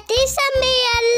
ராசாத்தி சமையல்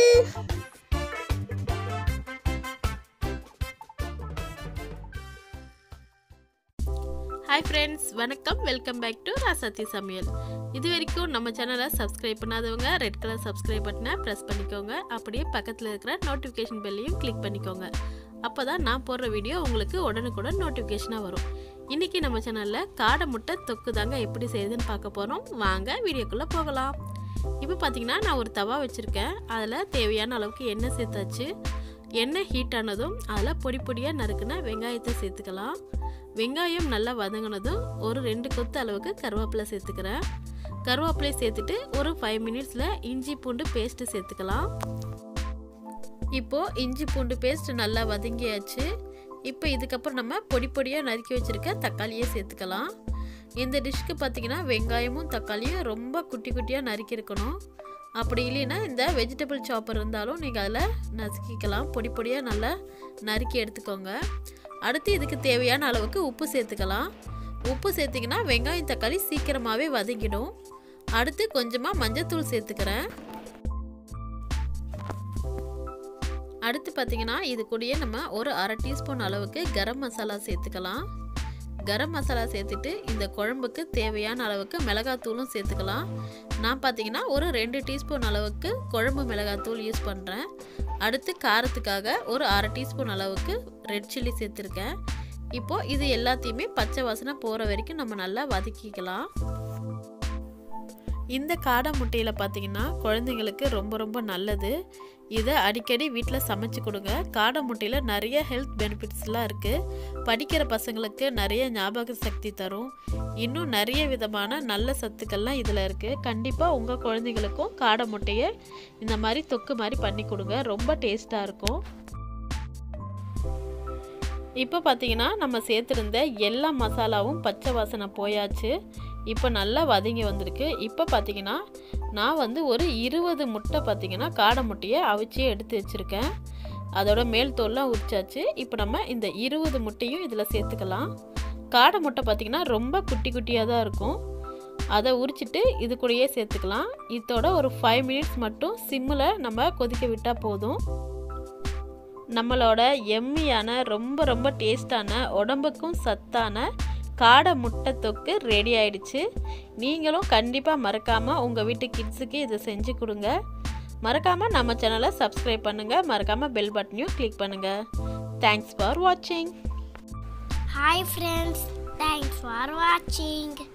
hi friends வணக்கம் welcome back to ராசாத்தி சமையல் இது வரைக்கும் நம்ம சேனலை சப்ஸ்கிரைப் பண்ணாதவங்க ரெட் கலர் சப்ஸ்கிரைப் பட்டனை ப்ரெஸ் பண்ணிக்கோங்க அப்படியே பக்கத்தில் இருக்கிற நோட்டிஃபிகேஷன் பெல்லையும் கிளிக் பண்ணிக்கோங்க அப்போ தான் நான் போடுற வீடியோ உங்களுக்கு உடனுக்குடன் நோட்டிஃபிகேஷனாக வரும் இன்றைக்கி நம்ம சேனலில் காடை முட்டை தொக்கு தாங்க எப்படி செய்யுதுன்னு பார்க்க போகிறோம் வாங்க வீடியோக்குள்ளே போகலாம் இப்போ பார்த்தீங்கன்னா நான் ஒரு தவா வச்சுருக்கேன் அதில் தேவையான அளவுக்கு எண்ணெய் சேர்த்தாச்சு எண்ணெய் ஹீட் ஆனதும் அதில் பொடி பொடியாக நறுக்குன வெங்காயத்தை சேர்த்துக்கலாம் வெங்காயம் நல்லா வதங்கினதும் ஒரு ரெண்டு கொத்து அளவுக்கு கருவேப்பிலை சேர்த்துக்கிறேன் கருவேப்பிலை சேர்த்துட்டு ஒரு ஃபைவ் மினிட்ஸில் இஞ்சி பூண்டு பேஸ்ட்டு சேர்த்துக்கலாம் இப்போது இஞ்சி பூண்டு பேஸ்ட் நல்லா வதங்கியாச்சு இப்போ இதுக்கப்புறம் நம்ம பொடி பொடியாக நறுக்கி வச்சுருக்க தக்காளியை சேர்த்துக்கலாம் இந்த டிஷ்க்கு பார்த்திங்கன்னா வெங்காயமும் தக்காளியும் ரொம்ப குட்டி குட்டியாக நறுக்கியிருக்கணும் அப்படி இல்லைன்னா இந்த வெஜிடபிள் சாப்பர் இருந்தாலும் நீங்கள் அதில் நசுக்கிக்கலாம் பொடி பொடியாக நல்லா நறுக்கி எடுத்துக்கோங்க அடுத்து இதுக்கு தேவையான அளவுக்கு உப்பு சேர்த்துக்கலாம் உப்பு சேர்த்திங்கன்னா வெங்காயம் தக்காளி சீக்கிரமாகவே வதங்கிடும் அடுத்து கொஞ்சமாக மஞ்சத்தூள் சேர்த்துக்கிறேன் அடுத்து பார்த்திங்கன்னா இது கூடயே நம்ம ஒரு அரை டீஸ்பூன் அளவுக்கு கரம் மசாலா சேர்த்துக்கலாம் கரம் மசாலா சேர்த்துட்டு இந்த குழம்புக்கு தேவையான அளவுக்கு மிளகாத்தூளும் சேர்த்துக்கலாம் நான் பார்த்தீங்கன்னா ஒரு ரெண்டு டீஸ்பூன் அளவுக்கு குழம்பு மிளகாத்தூள் யூஸ் பண்ணுறேன் அடுத்து காரத்துக்காக ஒரு அரை டீஸ்பூன் அளவுக்கு ரெட் சில்லி சேர்த்துருக்கேன் இப்போது இது எல்லாத்தையுமே பச்சை வாசனை போகிற வரைக்கும் நம்ம நல்லா வதக்கிக்கலாம் இந்த காடை முட்டையில் பார்த்தீங்கன்னா குழந்தைங்களுக்கு ரொம்ப ரொம்ப நல்லது இதை அடிக்கடி வீட்டில் சமைச்சு கொடுங்க காடை முட்டையில் நிறைய ஹெல்த் பெனிஃபிட்ஸ்லாம் இருக்குது படிக்கிற பசங்களுக்கு நிறைய ஞாபக சக்தி தரும் இன்னும் நிறைய விதமான நல்ல சத்துக்கள்லாம் இதில் இருக்குது கண்டிப்பாக உங்கள் குழந்தைங்களுக்கும் காடை முட்டையை இந்த மாதிரி தொக்கு மாதிரி பண்ணி கொடுங்க ரொம்ப டேஸ்ட்டாக இருக்கும் இப்போ பார்த்தீங்கன்னா நம்ம சேர்த்துருந்த எல்லா மசாலாவும் பச்சை வாசனை போயாச்சு இப்போ நல்லா வதங்கி வந்திருக்கு இப்போ பார்த்தீங்கன்னா நான் வந்து ஒரு இருபது முட்டை பார்த்தீங்கன்னா காடை முட்டையை அவிச்சு எடுத்து வச்சுருக்கேன் அதோட மேல் தோல்லாம் உரிச்சாச்சு இப்போ நம்ம இந்த இருபது முட்டையும் இதில் சேர்த்துக்கலாம் காடை முட்டை பார்த்திங்கன்னா ரொம்ப குட்டி குட்டியாக தான் இருக்கும் அதை உரிச்சிட்டு இது கூடயே சேர்த்துக்கலாம் இதோட ஒரு ஃபைவ் மினிட்ஸ் மட்டும் சிம்மில் நம்ம கொதிக்க விட்டால் போதும் நம்மளோட எம்மியான ரொம்ப ரொம்ப டேஸ்டான உடம்புக்கும் சத்தான காடை முட்டை தொக்கு ரெடி ஆயிடுச்சு நீங்களும் கண்டிப்பாக மறக்காமல் உங்கள் வீட்டு கிட்ஸுக்கு இதை செஞ்சு கொடுங்க மறக்காமல் நம்ம சேனலை சப்ஸ்கிரைப் பண்ணுங்கள் மறக்காமல் பெல் பட்டனையும் கிளிக் பண்ணுங்கள் தேங்க்ஸ் ஃபார் வாட்சிங் ஹாய் ஃப்ரெண்ட்ஸ் தேங்க்ஸ் ஃபார் வாட்சிங்